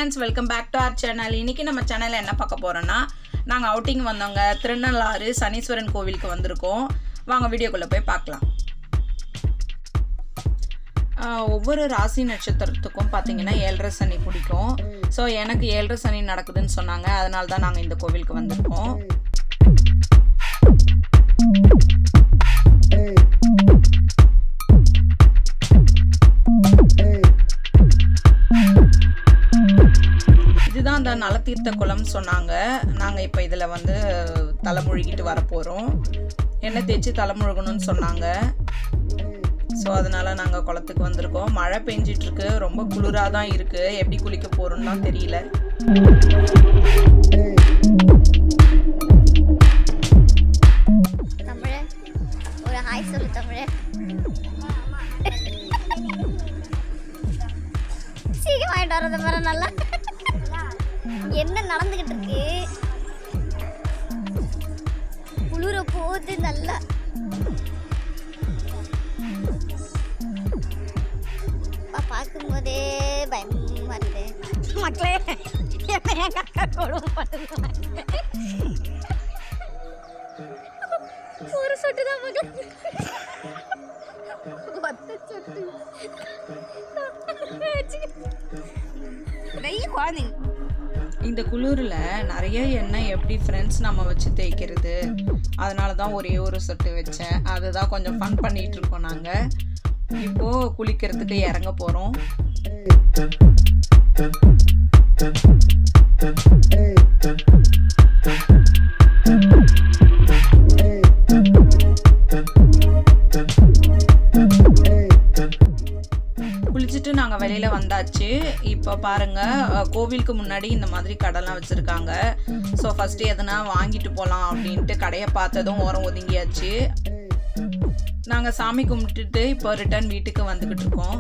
friends welcome back to our channel இன்னைக்கு நம்ம சேனலில் என்ன பார்க்க போகிறோன்னா நாங்கள் அவுட்டிங் வந்தவங்க திருநள்ளாறு சனீஸ்வரன் கோவிலுக்கு வந்திருக்கோம் வாங்க வீடியோக்குள்ளே போய் பார்க்கலாம் ஆஹ் ஒவ்வொரு ராசி நட்சத்திரத்துக்கும் பார்த்தீங்கன்னா ஏழரை சனி பிடிக்கும் ஸோ எனக்கு ஏழரை சனி நடக்குதுன்னு சொன்னாங்க அதனால தான் நாங்கள் இந்த கோவிலுக்கு வந்திருக்கோம் இதுதான் அந்த நலத்தீர்த்த குளம் சொன்னாங்க நாங்கள் இப்போ இதில் வந்து தலைமுழுகிட்டு வரப்போகிறோம் எண்ணெய் தேய்ச்சி தலைமுழுகணும்னு சொன்னாங்க ஸோ அதனால் நாங்கள் குளத்துக்கு வந்திருக்கோம் மழை பெஞ்சிட்டு இருக்கு ரொம்ப குளிராக தான் இருக்குது எப்படி குளிக்க போகிறோம்லாம் தெரியல தமிழே ஒரு ஹாய் சொல்லு தமிழே சீக்கிரம் வாங்கிட்டு வரது பாரு நல்லா என்ன நடந்துகிட்டு இருக்கு குளிர போகுது நல்லா அப்பா, பார்க்கும்போதே பயமா இருக்குது மக்களே என்ன என் அக்கா கொடுமை பண்ணுங்க ஒரு சொட்டு தான் மகள் ஒத்த சொட்டு வெய்ய குழந்தைங்க இந்த குளிரில் நிறைய எண்ணெய் எப்படி ஃப்ரெண்ட்ஸ் நம்ம வச்சு தேய்க்கிறது அதனால தான் ஒரே ஒரு சொட்டு வச்சேன் அதுதான் கொஞ்சம் ஃபன் பண்ணிட்டு இருக்கோம் நாங்கள் இப்போது குளிக்கிறதுக்கு இறங்க போகிறோம் குளிச்சுட்டு நாங்கள் வெளியில் வந்தாச்சு இப்போ பாருங்கள் கோவிலுக்கு முன்னாடி இந்த மாதிரி கடைலாம் வச்சுருக்காங்க ஸோ ஃபஸ்ட்டு எதனா வாங்கிட்டு போகலாம் அப்படின்ட்டு கடையை பார்த்ததும் ஓரம் ஒதுங்கியாச்சு நாங்கள் சாமி கும்பிட்டுட்டு இப்போ ரிட்டர்ன் வீட்டுக்கு வந்துக்கிட்டு இருக்கோம்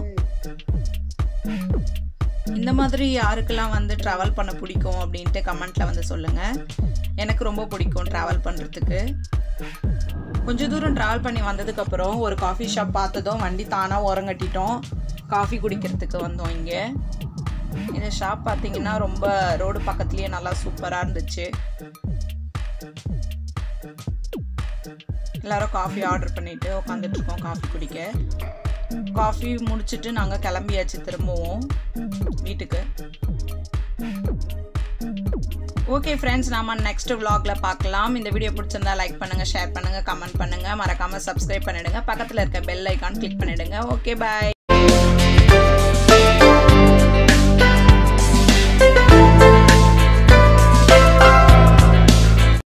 இந்த மாதிரி யாருக்கெல்லாம் வந்து ட்ராவல் பண்ண பிடிக்கும் அப்படின்ட்டு கமெண்ட்டில் வந்து சொல்லுங்கள் எனக்கு ரொம்ப பிடிக்கும் ட்ராவல் பண்ணுறதுக்கு கொஞ்ச தூரம் ட்ராவல் பண்ணி வந்ததுக்கப்புறம் ஒரு காஃபி ஷாப் பார்த்ததும் வண்டி தானாக ஓரங்கட்டிட்டோம் காஃபி குடிக்கிறதுக்கு வந்தோம் இங்கே இந்த ஷாப் பார்த்தீங்கன்னா ரொம்ப ரோடு பக்கத்துலேயே நல்லா சூப்பராக இருந்துச்சு எல்லாரும் காஃபி ஆர்டர் பண்ணிட்டு உட்காந்துட்டு இருக்கோம் காஃபி குடிக்க காஃபி முடிச்சிட்டு நாங்கள் கிளம்பியாச்சு திரும்பவும் வீட்டுக்கு ஓகே ஃப்ரெண்ட்ஸ் நாம நெக்ஸ்ட் vlogல பார்க்கலாம் இந்த வீடியோ பிடிச்சிருந்தா லைக் பண்ணுங்க ஷேர் பண்ணுங்க கமெண்ட் பண்ணுங்க மறக்காம சப்ஸ்கிரைப் பண்ணிடுங்க பக்கத்தில் இருக்க பெல் ஐக்கான் கிளிக் பண்ணிடுங்க ஓகே பாய்